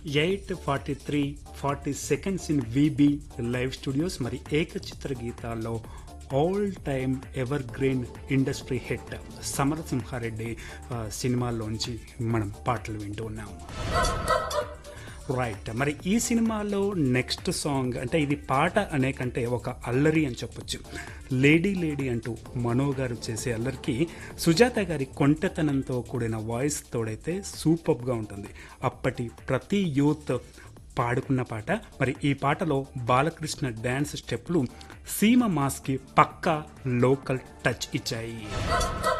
eight forty three forty seconds in VB live studios మరి ఏకచిత్ర గీతాల్లో all time ever green industry hit Samarasimha Reddy ఆ, సినిమాల్లోంచి మనం పాటలు వింటూ ఉన్నాం రైట్ మరి ఈ సినిమాలో నెక్స్ట్ సాంగ్ అంటే ఇది పాట అనే కంటే ఒక అల్లరి అని చెప్పొచ్చు లేడీ లేడీ అంటూ మనో గారు చేసే అల్లరికి సుజాత గారి కొంటెతనంతో కూడిన వాయిస్ తోడైతే సూపర్గా ఉంటుంది అప్పటి ప్రతి యూత్ పాడుకున్న పాట మరి ఈ పాటలో బాలకృష్ణ డ్యాన్స్ స్టెప్లు సీమ మాస్కి పక్కా లోకల్ టచ్ ఇచ్చాయి